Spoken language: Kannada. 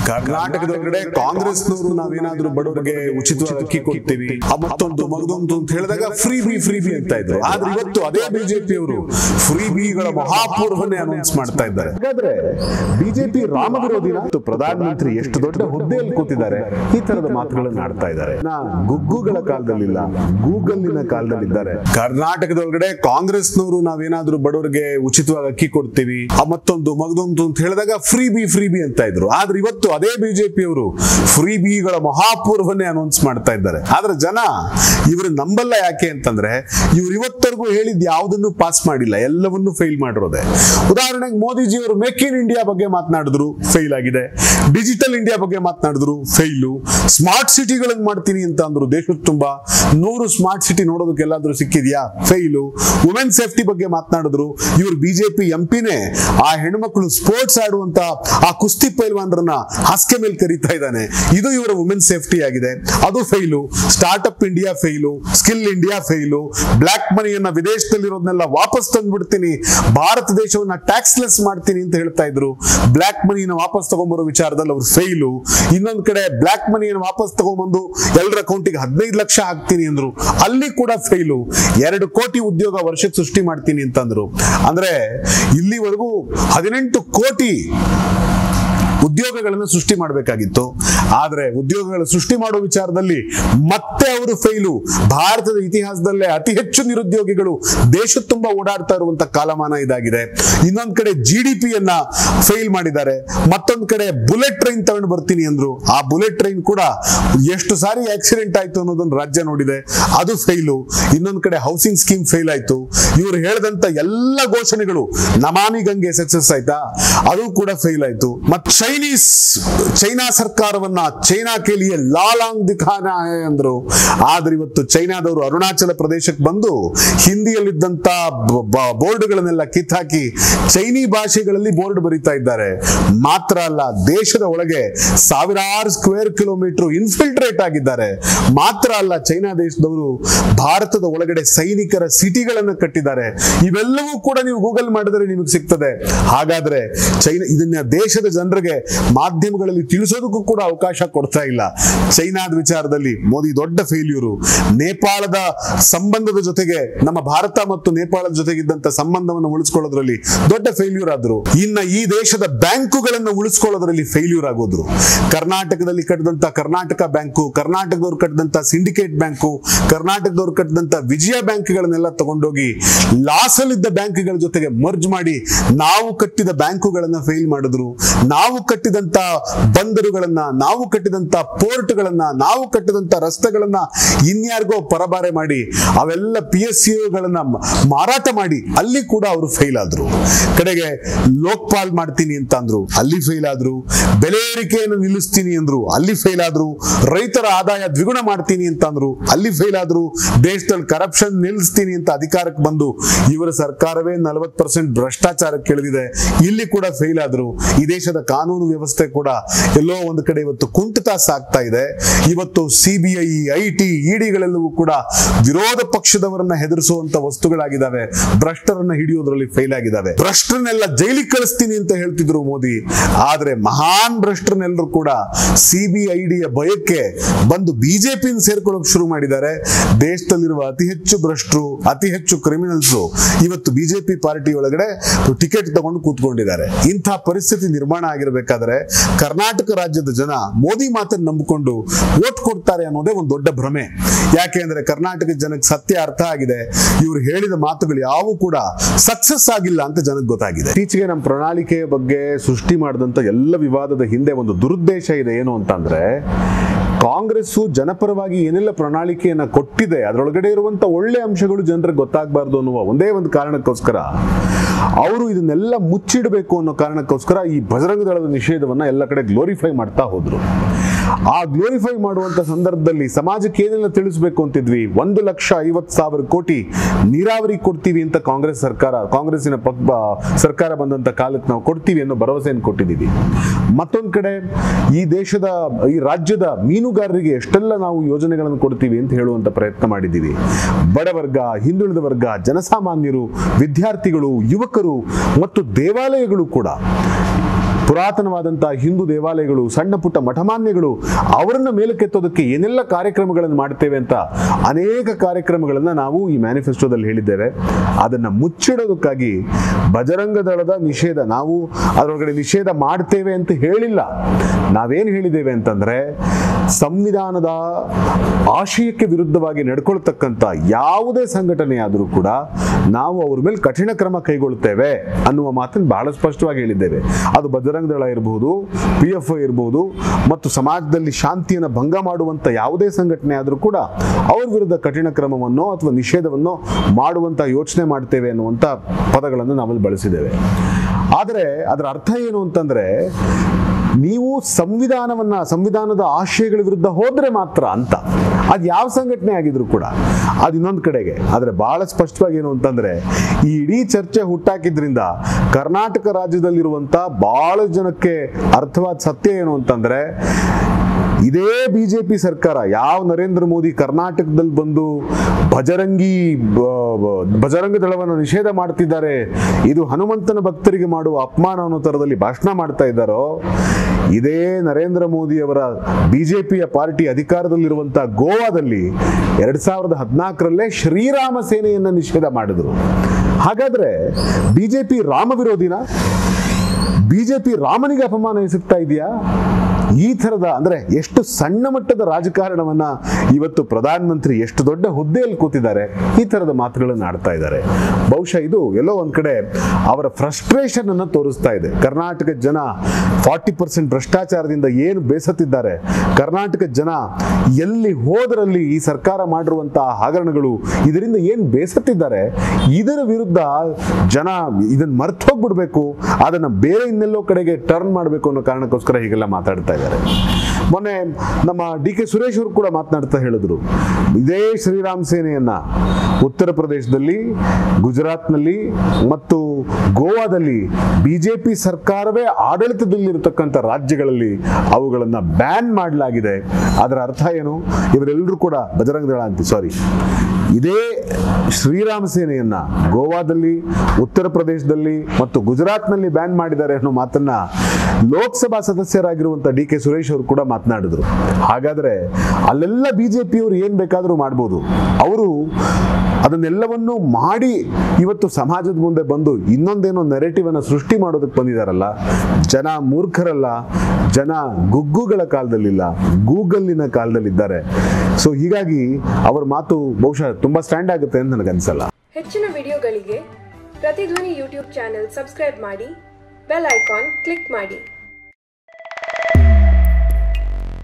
ಕರ್ನಾಟಕದೊಳಗಡೆ ಕಾಂಗ್ರೆಸ್ನವರು ನಾವೇನಾದ್ರೂ ಬಡವರಿಗೆ ಉಚಿತವಾಗಿ ಅಕ್ಕಿ ಕೊಡ್ತೀವಿ ಆ ಮತ್ತೊಂದು ಮಗದೊಂದು ಅಂತ ಹೇಳಿದಾಗ ಫ್ರೀ ಬಿ ಫ್ರೀ ಬಿ ಅಂತ ಇದ್ರು ಆದ್ರೆ ಇವತ್ತು ಅದೇ ಬಿಜೆಪಿ ಅವರು ಫ್ರೀ ಬಿಗಳ ಮಹಾಪೂರ್ವನ್ನೇ ಅನೌನ್ಸ್ ಮಾಡ್ತಾ ಇದ್ದಾರೆ ಹಾಗಾದ್ರೆ ಬಿಜೆಪಿ ರಾಮ ವಿರೋಧಿನ ಮತ್ತು ಪ್ರಧಾನಮಂತ್ರಿ ಎಷ್ಟು ದೊಡ್ಡ ಹುದ್ದೆಯಲ್ಲಿ ಕೂತಿದ್ದಾರೆ ಈ ತರದ ಮಾತುಗಳನ್ನು ಆಡ್ತಾ ಇದ್ದಾರೆ ನಾ ಗುಗ್ಗುಗಳ ಕಾಲದಲ್ಲಿಲ್ಲ ಗೂಗಲ್ಲಿನ ಕಾಲದಲ್ಲಿದ್ದಾರೆ ಕರ್ನಾಟಕದೊಳಗಡೆ ಕಾಂಗ್ರೆಸ್ನವರು ನಾವೇನಾದ್ರೂ ಬಡವರಿಗೆ ಉಚಿತವಾಗಿ ಅಕ್ಕಿ ಕೊಡ್ತೀವಿ ಆ ಮತ್ತೊಂದು ಮಗದೊಂದು ಅಂತ ಹೇಳಿದಾಗ ಫ್ರೀ ಬಿ ಫ್ರೀ ಬಿ ಅಂತ ಇದ್ರು ಆದ್ರೆ ಇವತ್ತು ಅದೇ ಬಿಜೆಪಿ ಅವರು ಫ್ರೀ ಬಿಗಳ ಮಹಾಪೂರ್ವನ್ನೇ ಅನೌನ್ಸ್ ಮಾಡ್ತಾ ಇದ್ದಾರೆ ಆದ್ರೆ ಜನ ಇವರು ನಂಬಲ್ಲ ಯಾಕೆ ಅಂತಂದ್ರೆ ಇವ್ರು ಇವತ್ತರೆಗೂ ಹೇಳಿದ್ ಯಾವುದನ್ನು ಪಾಸ್ ಮಾಡಿಲ್ಲ ಎಲ್ಲವನ್ನೂ ಫೇಲ್ ಮಾಡಿರೋದೆ ಉದಾಹರಣೆಗೆ ಮೋದಿಜಿ ಅವರು ಮೇಕ್ ಇನ್ ಇಂಡಿಯಾ ಬಗ್ಗೆ ಮಾತನಾಡಿದ್ರು ಫೇಲ್ ಆಗಿದೆ ಡಿಜಿಟಲ್ ಇಂಡಿಯಾ ಬಗ್ಗೆ ಮಾತನಾಡಿದ್ರು ಫೇಲು ಸ್ಮಾರ್ಟ್ ಸಿಟಿಗಳನ್ನು ಮಾಡ್ತೀನಿ ಅಂತ ಅಂದ್ರು ದೇಶದ ತುಂಬಾ ನೂರು ಸ್ಮಾರ್ಟ್ ಸಿಟಿ ನೋಡೋದಕ್ಕೆ ಎಲ್ಲಾದ್ರೂ ಸಿಕ್ಕಿದ್ಯಾ ಫೇಲು ವುಮೆನ್ ಸೇಫ್ಟಿ ಬಗ್ಗೆ ಮಾತನಾಡಿದ್ರು ಇವ್ರು ಬಿಜೆಪಿ ಎಂಪಿನೇ ಆ ಹೆಣ್ಮಕ್ಳು ಸ್ಪೋರ್ಟ್ಸ್ ಆಡುವಂತ ಆ ಕುಸ್ತಿ ಪೈಲ್ವಾನರನ್ನ ಹಾಸಿಗೆ ಮೇಲೆ ಕರೀತಾ ಇದ್ದಾನೆ ಇದು ಇವರ ವುಮೆನ್ ಸೇಫ್ಟಿ ಆಗಿದೆ ಅದು fail startup India fail skill India fail black ಮನಿಯನ್ನ ವಿದೇಶದಲ್ಲಿರೋದನ್ನೆಲ್ಲ ವಾಪಸ್ ತಂದ್ಬಿಡ್ತೀನಿ ಭಾರತ ದೇಶವನ್ನ ಟ್ಯಾಕ್ಸ್ಲೆಸ್ ಮಾಡ್ತೀನಿ ಅಂತ ಹೇಳ್ತಾ ಇದ್ರು ಬ್ಲಾಕ್ ಮನಿನ ವಾಪಸ್ ತಗೊಂಬರೋ ವಿಚಾರದಲ್ಲಿ ಅವ್ರು ಫೈಲು ಇನ್ನೊಂದ್ ಕಡೆ ಬ್ಲಾಕ್ ಮನಿಯನ್ನು ವಾಪಸ್ ತಗೊಂಬಂದು ಎಲ್ಲರ ಅಕೌಂಟಿಗೆ ಹದಿನೈದು ಲಕ್ಷ ಹಾಕ್ತೀನಿ ಅಂದ್ರು ಅಲ್ಲಿ ಕೂಡ ಫೈಲು ಎರಡು ಕೋಟಿ ಉದ್ಯೋಗ ವರ್ಷಕ್ಕೆ ಸೃಷ್ಟಿ ಮಾಡ್ತೀನಿ ಅಂತಂದ್ರು ಅಂದ್ರೆ ಇಲ್ಲಿವರೆಗೂ ಹದಿನೆಂಟು ಕೋಟಿ ಉದ್ಯೋಗಗಳನ್ನು ಸೃಷ್ಟಿ ಮಾಡಬೇಕಾಗಿತ್ತು ಆದ್ರೆ ಉದ್ಯೋಗಗಳ ಸೃಷ್ಟಿ ಮಾಡೋ ವಿಚಾರದಲ್ಲಿ ಮತ್ತೆ ಅವರು ಫೈಲು ಭಾರತದ ಇತಿಹಾಸದಲ್ಲೇ ಅತಿ ಹೆಚ್ಚು ನಿರುದ್ಯೋಗಿಗಳು ದೇಶ ತುಂಬಾ ಓಡಾಡ್ತಾ ಇರುವಂತ ಕಾಲಮಾನ ಇದಾಗಿದೆ ಇನ್ನೊಂದ್ ಕಡೆ ಜಿ ಡಿ ಪಿಯನ್ನ ಫೈಲ್ ಮಾಡಿದ್ದಾರೆ ಮತ್ತೊಂದ್ ಕಡೆ ಬುಲೆಟ್ ಟ್ರೈನ್ ತಗೊಂಡು ಬರ್ತೀನಿ ಅಂದ್ರು ಆ ಬುಲೆಟ್ ಟ್ರೈನ್ ಕೂಡ ಎಷ್ಟು ಸಾರಿ ಆಕ್ಸಿಡೆಂಟ್ ಆಯ್ತು ಅನ್ನೋದನ್ನ ರಾಜ್ಯ ನೋಡಿದೆ ಅದು ಫೈಲು ಇನ್ನೊಂದ್ ಕಡೆ ಹೌಸಿಂಗ್ ಸ್ಕೀಮ್ ಫೇಲ್ ಆಯ್ತು ಇವರು ಹೇಳಿದಂತ ಎಲ್ಲ ಘೋಷಣೆಗಳು ನಮಾಮಿ ಗಂಗೆ ಸಕ್ಸಸ್ ಆಯ್ತಾ ಅದು ಕೂಡ ಫೇಲ್ ಆಯ್ತು ಮತ್ ಚೈನೀಸ್ ಚೈನಾ ಸರ್ಕಾರವನ್ನ ಚೈನಾ ಕೇಲಿಯೇ ಲಾಲಾಂಗ್ ದಿಖಾನಾ ಹೈ ಅಂದ್ರು ಆದ್ರೆ ಇವತ್ತು ಚೈನಾದವರು ಅರುಣಾಚಲ ಪ್ರದೇಶಕ್ಕೆ ಬಂದು ಹಿಂದಿಯಲ್ಲಿದ್ದಂತ ಬ- ಬ- ಬೋರ್ಡ್ಗಳನ್ನೆಲ್ಲ ಕಿತ್ತಾಕಿ ಚೈನಿ ಭಾಷೆಗಳಲ್ಲಿ ಬೋರ್ಡ್ ಬರೀತಾ ಇದ್ದಾರೆ ಮಾತ್ರ ಅಲ್ಲ ದೇಶದ ಒಳಗೆ ಸಾವಿರಾರು ಸ್ಕ್ವೇರ್ ಕಿಲೋಮೀಟರ್ ಇನ್ಫಿಲ್ಟ್ರೇಟ್ ಆಗಿದ್ದಾರೆ ಮಾತ್ರ ಅಲ್ಲ ಚೈನಾ ದೇಶದವರು ಭಾರತದ ಒಳಗಡೆ ಸೈನಿಕರ ಸಿಟಿಗಳನ್ನು ಕಟ್ಟಿದ್ದಾರೆ ಇವೆಲ್ಲವೂ ಕೂಡ ನೀವು ಗೂಗಲ್ ಮಾಡಿದ್ರೆ ನಿಮಗೆ ಸಿಗ್ತದೆ ಹಾಗಾದ್ರೆ ಚೈನಾ ಇದನ್ನ ದೇಶದ ಜನರಿಗೆ ಮಾಧ್ಯಮಗಳಲ್ಲಿ ತಿಳಿಸೋದಕ್ಕೂ ಕೂಡ ಅವಕಾಶ ಕೊಡ್ತಾ ಇಲ್ಲ ಚೈನಾದ ವಿಚಾರದಲ್ಲಿ ಮೋದಿ ದೊಡ್ಡ ಫೇಲ್ಯೂರು ನೇಪಾಳದ ಸಂಬಂಧದ ಜೊತೆಗೆ ನಮ್ಮ ಭಾರತ ಮತ್ತು ನೇಪಾಳದ ಜೊತೆಗಿದ್ದಂತ ಸಂಬಂಧವನ್ನು ಉಳಿಸ್ಕೊಳ್ಳೋದ್ರಲ್ಲಿ ದೊಡ್ಡ ಫೇಲ್ಯೂರ್ ಆದ್ರು ಇನ್ನ ಈ ದೇಶದ ಬ್ಯಾಂಕುಗಳನ್ನು ಉಳಿಸ್ಕೊಳ್ಳೋದ್ರಲ್ಲಿ ಫೇಲ್ಯೂರ್ ಆಗೋದ್ರು ಕರ್ನಾಟಕದಲ್ಲಿ ಕಟ್ಟಿದಂತ ಕರ್ನಾಟಕ ಬ್ಯಾಂಕು ಕರ್ನಾಟಕದವ್ರು ಕಟ್ಟಿದಂತ ಸಿಂಡಿಕೇಟ್ ಬ್ಯಾಂಕು ಕರ್ನಾಟಕದವ್ರು ಕಟ್ಟಿದಂತ ವಿಜಯ ಬ್ಯಾಂಕ್ಗಳನ್ನೆಲ್ಲ ತಗೊಂಡೋಗಿ ಲಾಸ್ ಅಲ್ಲಿದ್ದ ಬ್ಯಾಂಕ್ಗಳ ಜೊತೆಗೆ ಮರ್ಜ್ ಮಾಡಿ ನಾವು ಕಟ್ಟಿದ ಬ್ಯಾಂಕುಗಳನ್ನ ಫೇಲ್ ಮಾಡಿದ್ರು ನಾವು ಕಟ್ಟಿದಂತ ಬಂದರುಗಳನ್ನ ನಾವು ಕಟ್ಟಿದಂತ ಪೋರ್ಟ್ಗಳನ್ನ ನಾವು ಕಟ್ಟಿದಂತ ರಸ್ತೆಗಳನ್ನ ಇನ್ಯಾರಿಗೋ ಪರಬಾರೆ ಮಾಡಿ ಅವೆಲ್ಲ ಪಿ ಎಸ್ ಸಿಗಳನ್ನ ಮಾರಾಟ ಮಾಡಿ ಅಲ್ಲಿ ಕೂಡ ಅವರು ಫೇಲ್ ಆದ್ರು ಕಡೆಗೆ ಲೋಕ್ಪಾಲ್ ಮಾಡ್ತೀನಿ ಅಂತ ಅಂದ್ರು ಅಲ್ಲಿ ಫೇಲ್ ಆದ್ರು ಬೆಲೆ ಏರಿಕೆಯನ್ನು ನಿಲ್ಲಿಸ್ತೀನಿ ಅಂದ್ರು ಅಲ್ಲಿ ಫೇಲ್ ಆದ್ರು ರೈತರ ಆದಾಯ ದ್ವಿಗುಣ ಮಾಡ್ತೀನಿ ಅಂತ ಅಂದ್ರು ಅಲ್ಲಿ ಫೇಲ್ ಆದ್ರು ದೇಶದಲ್ಲಿ ಕರಪ್ಷನ್ ನಿಲ್ಲಿಸ್ತೀನಿ ಅಂತ ಅಧಿಕಾರಕ್ಕೆ ಬಂದು ಇವರ ಸರ್ಕಾರವೇ ನಲವತ್ತು ಪರ್ಸೆಂಟ್ ಭ್ರಷ್ಟಾಚಾರಕ್ಕೆ ಇಳಿದಿದೆ ಇಲ್ಲಿ ಕೂಡ ಫೇಲ್ ಆದ್ರು ಈ ದೇಶದ ಕಾನೂನು ವ್ಯವಸ್ಥೆ ಕೂಡ ಎಲ್ಲೋ ಒಂದು ಕಡೆ ಇವತ್ತು ಕುಂಠಿತ ಸಾಗ್ತಾ ಇದೆ ಇವತ್ತು ಸಿಬಿಐ ಐ ಟಿ ಇಡಿಗಳೆಲ್ಲವೂ ಕೂಡ ವಿರೋಧ ಪಕ್ಷದವರನ್ನ ಹೆದರಿಸುವಂತ ವಸ್ತುಗಳಾಗಿದ್ದಾವೆ ಭ್ರಷ್ಟರನ್ನ ಹಿಡಿಯೋದ್ರಲ್ಲಿ ಫೇಲ್ ಆಗಿದ್ದಾವೆ ಭ್ರಷ್ಟರನ್ನೆಲ್ಲ ಜೈಲಿಗೆ ಕಳಿಸ್ತೀನಿ ಅಂತ ಹೇಳ್ತಿದ್ರು ಮೋದಿ ಆದ್ರೆ ಮಹಾನ್ ಭ್ರಷ್ಟರನ್ನೆಲ್ಲರೂ ಕೂಡ ಸಿಬಿಐ ಡಿಯ ಭಯಕ್ಕೆ ಬಂದು ಬಿಜೆಪಿ ಸೇರ್ಕೊಳ್ಳೋಕೆ ಶುರು ಮಾಡಿದ್ದಾರೆ ದೇಶದಲ್ಲಿರುವ ಅತಿ ಹೆಚ್ಚು ಭ್ರಷ್ಟರು ಅತಿ ಹೆಚ್ಚು ಕ್ರಿಮಿನಲ್ಸ್ ಇವತ್ತು ಬಿಜೆಪಿ ಪಾರ್ಟಿ ಒಳಗಡೆ ಟಿಕೆಟ್ ತಗೊಂಡು ಕೂತ್ಕೊಂಡಿದ್ದಾರೆ ಇಂಥ ಪರಿಸ್ಥಿತಿ ನಿರ್ಮಾಣ ಆಗಿರಬೇಕಾದ್ರೆ ಕರ್ನಾಟಕ ರಾಜ್ಯದ ಜನ ಮೋದಿ ಮಾತನ್ನು ನಂಬಿಕೊಂಡು ವೋಟ್ ಕೊಡ್ತಾರೆ ಅನ್ನೋದೇ ಒಂದು ದೊಡ್ಡ ಭ್ರಮೆ ಯಾಕೆ ಅಂದ್ರೆ ಕರ್ನಾಟಕದ ಜನಕ್ಕೆ ಸತ್ಯ ಅರ್ಥ ಆಗಿದೆ ಇವರು ಹೇಳಿದ ಮಾತುಗಳು ಯಾವು ಕೂಡ ಸಕ್ಸಸ್ ಆಗಿಲ್ಲ ಅಂತ ಜನಕ್ಕೆ ಗೊತ್ತಾಗಿದೆ ಇತ್ತೀಚೆಗೆ ನಮ್ಮ ಪ್ರಣಾಳಿಕೆಯ ಬಗ್ಗೆ ಸೃಷ್ಟಿ ಮಾಡಿದಂತ ಎಲ್ಲ ವಿವಾದದ ಹಿಂದೆ ಒಂದು ದುರುದ್ದೇಶ ಇದೆ ಏನು ಅಂತಂದ್ರೆ ಕಾಂಗ್ರೆಸ್ಸು ಜನಪರವಾಗಿ ಏನೆಲ್ಲ ಪ್ರಣಾಳಿಕೆಯನ್ನ ಕೊಟ್ಟಿದೆ ಅದರೊಳಗಡೆ ಇರುವಂತ ಒಳ್ಳೆ ಅಂಶಗಳು ಜನರಿಗೆ ಗೊತ್ತಾಗಬಾರ್ದು ಅನ್ನುವ ಒಂದೇ ಒಂದು ಕಾರಣಕ್ಕೋಸ್ಕರ ಅವರು ಇದನ್ನೆಲ್ಲ ಮುಚ್ಚಿಡಬೇಕು ಅನ್ನೋ ಕಾರಣಕ್ಕೋಸ್ಕರ ಈ ಬಜರಂಗ ದಳದ ನಿಷೇಧವನ್ನ ಎಲ್ಲ ಕಡೆ ಗ್ಲೋರಿಫೈ ಮಾಡ್ತಾ ಹೋದ್ರು ಆ ಗ್ಲೋರಿಫೈ ಮಾಡುವಂತ ಸಂದರ್ಭದಲ್ಲಿ ಸಮಾಜಕ್ಕೆ ಏನೆಲ್ಲ ತಿಳಿಸ್ಬೇಕು ಅಂತಿದ್ವಿ ಒಂದು ಲಕ್ಷ ಐವತ್ತು ಸಾವಿರ ಕೋಟಿ ನೀರಾವರಿ ಕೊಡ್ತೀವಿ ಅಂತ ಕಾಂಗ್ರೆಸ್ ಸರ್ಕಾರ ಕಾಂಗ್ರೆಸ್ಸಿನ ಪಕ್ ಸರ್ಕಾರ ಬಂದಂತ ಕಾಲಕ್ಕೆ ನಾವು ಕೊಡ್ತೀವಿ ಅನ್ನೋ ಭರವಸೆಯನ್ನು ಕೊಟ್ಟಿದ್ದೀವಿ ಮತ್ತೊಂದು ಕಡೆ ಈ ದೇಶದ ಈ ರಾಜ್ಯದ ಮೀನುಗಾರರಿಗೆ ಎಷ್ಟೆಲ್ಲ ನಾವು ಯೋಜನೆಗಳನ್ನು ಕೊಡ್ತೀವಿ ಅಂತ ಹೇಳುವಂತ ಪ್ರಯತ್ನ ಮಾಡಿದ್ದೀವಿ ಬಡವರ್ಗ ಹಿಂದುಳಿದ ವರ್ಗ ಜನಸಾಮಾನ್ಯರು ವಿದ್ಯಾರ್ಥಿಗಳು ಯುವಕರು ಮತ್ತು ದೇವಾಲಯಗಳು ಕೂಡ ಪುರಾತನವಾದಂತಹ ಹಿಂದೂ ದೇವಾಲಯಗಳು ಸಣ್ಣ ಪುಟ್ಟ ಮಠಮಾನ್ಯಗಳು ಅವರನ್ನ ಮೇಲಕ್ಕೆತ್ತೋದಕ್ಕೆ ಏನೆಲ್ಲ ಕಾರ್ಯಕ್ರಮಗಳನ್ನು ಮಾಡ್ತೇವೆ ಅಂತ ಅನೇಕ ಕಾರ್ಯಕ್ರಮಗಳನ್ನು ನಾವು ಈ ಮ್ಯಾನಿಫೆಸ್ಟೋದಲ್ಲಿ ಹೇಳಿದ್ದೇವೆ ಅದನ್ನ ಮುಚ್ಚಿಡೋದಕ್ಕಾಗಿ ಬಜರಂಗ ದಳದ ನಿಷೇಧ ನಾವು ಅದರೊಳಗಡೆ ನಿಷೇಧ ಮಾಡ್ತೇವೆ ಅಂತ ಹೇಳಿಲ್ಲ ನಾವೇನು ಹೇಳಿದ್ದೇವೆ ಅಂತಂದ್ರೆ ಸಂವಿಧಾನದ ಆಶಯಕ್ಕೆ ವಿರುದ್ಧವಾಗಿ ನಡ್ಕೊಳ್ತಕ್ಕಂಥ ಯಾವುದೇ ಸಂಘಟನೆ ಆದರೂ ಕೂಡ ನಾವು ಅವ್ರ ಮೇಲೆ ಕಠಿಣ ಕ್ರಮ ಕೈಗೊಳ್ಳುತ್ತೇವೆ ಅನ್ನುವ ಮಾತನ್ನು ಬಹಳ ಸ್ಪಷ್ಟವಾಗಿ ಹೇಳಿದ್ದೇವೆ ಅದು ಬಜರಂಗ ದಳ ಇರಬಹುದು ಪಿ ಎಫ್ ಐ ಇರಬಹುದು ಮತ್ತು ಸಮಾಜದಲ್ಲಿ ಶಾಂತಿಯನ್ನು ಭಂಗ ಮಾಡುವಂತ ಯಾವುದೇ ಸಂಘಟನೆ ಆದರೂ ಕೂಡ ಅವ್ರ ವಿರುದ್ಧ ಕಠಿಣ ಕ್ರಮವನ್ನು ಅಥವಾ ನಿಷೇಧವನ್ನು ಮಾಡುವಂತ ಯೋಚನೆ ಮಾಡ್ತೇವೆ ಅನ್ನುವಂಥ ಪದಗಳನ್ನು ನಾವಲ್ಲಿ ಬಳಸಿದ್ದೇವೆ ಆದರೆ ಅದರ ಅರ್ಥ ಏನು ಅಂತಂದ್ರೆ ನೀವು ಸಂವಿಧಾನವನ್ನ ಸಂವಿಧಾನದ ಆಶಯಗಳ ವಿರುದ್ಧ ಹೋದ್ರೆ ಮಾತ್ರ ಅಂತ ಅದು ಯಾವ ಸಂಘಟನೆ ಆಗಿದ್ರು ಕೂಡ ಅದು ಇನ್ನೊಂದು ಕಡೆಗೆ ಆದರೆ ಬಹಳ ಸ್ಪಷ್ಟವಾಗಿ ಏನು ಅಂತಂದ್ರೆ ಈ ಇಡೀ ಚರ್ಚೆ ಹುಟ್ಟಾಕಿದ್ರಿಂದ ಕರ್ನಾಟಕ ರಾಜ್ಯದಲ್ಲಿರುವಂತ ಬಹಳ ಜನಕ್ಕೆ ಅರ್ಥವಾದ ಸತ್ಯ ಏನು ಅಂತಂದ್ರೆ ಇದೇ ಬಿಜೆಪಿ ಸರ್ಕಾರ ಯಾವ ನರೇಂದ್ರ ಮೋದಿ ಕರ್ನಾಟಕದಲ್ಲಿ ಬಂದು ಭಜರಂಗಿ ಬ- ಬ- ಬಜರಂಗ ದಳವನ್ನು ನಿಷೇಧ ಮಾಡ್ತಿದ್ದಾರೆ ಇದು ಹನುಮಂತನ ಭಕ್ತರಿಗೆ ಮಾಡುವ ಅಪಮಾನ ಅನ್ನೋ ಥರದಲ್ಲಿ ಭಾಷಣ ಮಾಡ್ತಾ ಇದ್ದಾರೋ ಇದೇ ನರೇಂದ್ರ ಮೋದಿ ಅವರ ಬಿಜೆಪಿಯ ಪಾರ್ಟಿ ಅಧಿಕಾರದಲ್ಲಿರುವಂತಹ ಗೋವಾದಲ್ಲಿ ಎರಡ್ ಸಾವಿರದ ಹದಿನಾಲ್ಕರಲ್ಲೇ ಶ್ರೀರಾಮ ಸೇನೆಯನ್ನ ನಿಷೇಧ ಮಾಡಿದ್ರು ಹಾಗಾದ್ರೆ ಬಿಜೆಪಿ ರಾಮ ವಿರೋಧಿನ ಬಿಜೆಪಿ ರಾಮನಿಗೆ ಅಪಮಾನ ಎಸಗ್ತಾ ಇದೆಯಾ ಈ ಥರದ ಅಂದ್ರೆ ಎಷ್ಟು ಸಣ್ಣ ಮಟ್ಟದ ರಾಜಕಾರಣವನ್ನ ಇವತ್ತು ಪ್ರಧಾನಮಂತ್ರಿ ಎಷ್ಟು ದೊಡ್ಡ ಹುದ್ದೆಯಲ್ಲಿ ಕೂತಿದ್ದಾರೆ ಈ ಥರದ ಮಾತುಗಳನ್ನು ಆಡ್ತಾ ಇದ್ದಾರೆ ಬಹುಶಃ ಇದು ಎಲ್ಲೋ ಒಂದ್ ಕಡೆ ಅವರ ಫ್ರಸ್ಟ್ರೇಷನ್ ಅನ್ನು ತೋರಿಸ್ತಾ ಇದೆ ಕರ್ನಾಟಕ ಜನ ಫಾರ್ಟಿ ಪರ್ಸೆಂಟ್ ಭ್ರಷ್ಟಾಚಾರದಿಂದ ಏನು ಬೇಸತ್ತಿದ್ದಾರೆ ಕರ್ನಾಟಕ ಜನ ಎಲ್ಲಿ ಹೋದರಲ್ಲಿ ಈ ಸರ್ಕಾರ ಮಾಡಿರುವಂತಹ ಹಗರಣಗಳು ಇದರಿಂದ ಏನು ಬೇಸತ್ತಿದ್ದಾರೆ ಇದರ ವಿರುದ್ಧ ಜನ ಇದನ್ನ ಮರ್ತು ಹೋಗ್ಬಿಡ್ಬೇಕು ಅದನ್ನ ಬೇರೆ ಇನ್ನೆಲ್ಲೋ ಕಡೆಗೆ ಟರ್ನ್ ಮಾಡಬೇಕು ಅನ್ನೋ ಕಾರಣಕ್ಕೋಸ್ಕರ ಹೀಗೆಲ್ಲ ಮಾತಾಡ್ತಾ ಇದ್ದಾರೆ ಮೊನ್ನೆ ನಮ್ಮ ಡಿ ಕೆ ಸುರೇಶ್ ಅವರು ಕೂಡ ಮಾತನಾಡ್ತಾ ಹೇಳಿದ್ರು ಇದೇ ಶ್ರೀರಾಮ್ ಸೇನೆಯನ್ನ ಉತ್ತರ ಪ್ರದೇಶದಲ್ಲಿ ಗುಜರಾತ್ನಲ್ಲಿ ಮತ್ತು ಗೋವಾದಲ್ಲಿ ಬಿಜೆಪಿ ಸರ್ಕಾರವೇ ಆಡಳಿತದಲ್ಲಿರತಕ್ಕಂಥ ರಾಜ್ಯಗಳಲ್ಲಿ ಅವುಗಳನ್ನ ಬ್ಯಾನ್ ಮಾಡಲಾಗಿದೆ ಅದರ ಅರ್ಥ ಏನು ಇವರೆಲ್ಲರೂ ಕೂಡ ಬಜರಂಗ ದಳ ಅಂತ ಸಾರಿ ಇದೇ ಶ್ರೀರಾಮ ಸೇನೆಯನ್ನ ಗೋವಾದಲ್ಲಿ ಉತ್ತರ ಪ್ರದೇಶದಲ್ಲಿ ಮತ್ತು ಗುಜರಾತ್ನಲ್ಲಿ ಬ್ಯಾನ್ ಮಾಡಿದ್ದಾರೆ ಅನ್ನೋ ಮಾತನ್ನ ಲೋಕಸಭಾ ಸದಸ್ಯರಾಗಿರುವಂತ ಡಿ ಕೆ ಸುರೇಶ್ ಅವರು ಕೂಡ ಮಾತನಾಡಿದ್ರು ಹಾಗಾದ್ರೆ ಅಲ್ಲೆಲ್ಲ ಬಿಜೆಪಿಯವರು ಏನ್ ಬೇಕಾದರೂ ಮಾಡ್ಬೋದು ಅವರು ಅದನ್ನೆಲ್ಲವನ್ನು ಮಾಡಿ ಇವತ್ತು ಸಮಾಜದ ಮುಂದೆ ಬಂದು ಇನ್ನೊಂದೇನೋ ನೆರೆಟಿವ್ ಅನ್ನ ಸೃಷ್ಟಿ ಮಾಡೋದಕ್ಕೆ ಬಂದಿದಾರಲ್ಲ ಜನ ಮೂರ್ಖರಲ್ಲ ಜನ ಗುಗ್ಗುಗಳ ಕಾಲದಲ್ಲಿಲ್ಲ ಗೂಗಲ್ಲಿನ ಕಾಲದಲ್ಲಿದ್ದಾರೆ ಸೊ ಹೀಗಾಗಿ ಅವರ ಮಾತು ಬಹುಶಃ ತುಂಬಾ ಸ್ಟ್ಯಾಂಡ್ ಆಗುತ್ತೆ ಅಂತ ನನಗನ್ಸಲ್ಲ ಹೆಚ್ಚಿನ ವಿಡಿಯೋಗಳಿಗೆ ಪ್ರತಿಧ್ವನಿ ಯೂಟ್ಯೂಬ್ ಚಾನೆಲ್ ಸಬ್ಸ್ಕ್ರೈಬ್ ಮಾಡಿ ಬೆಲ್ ಐಕಾನ್ ಕ್ಲಿಕ್ ಮಾಡಿ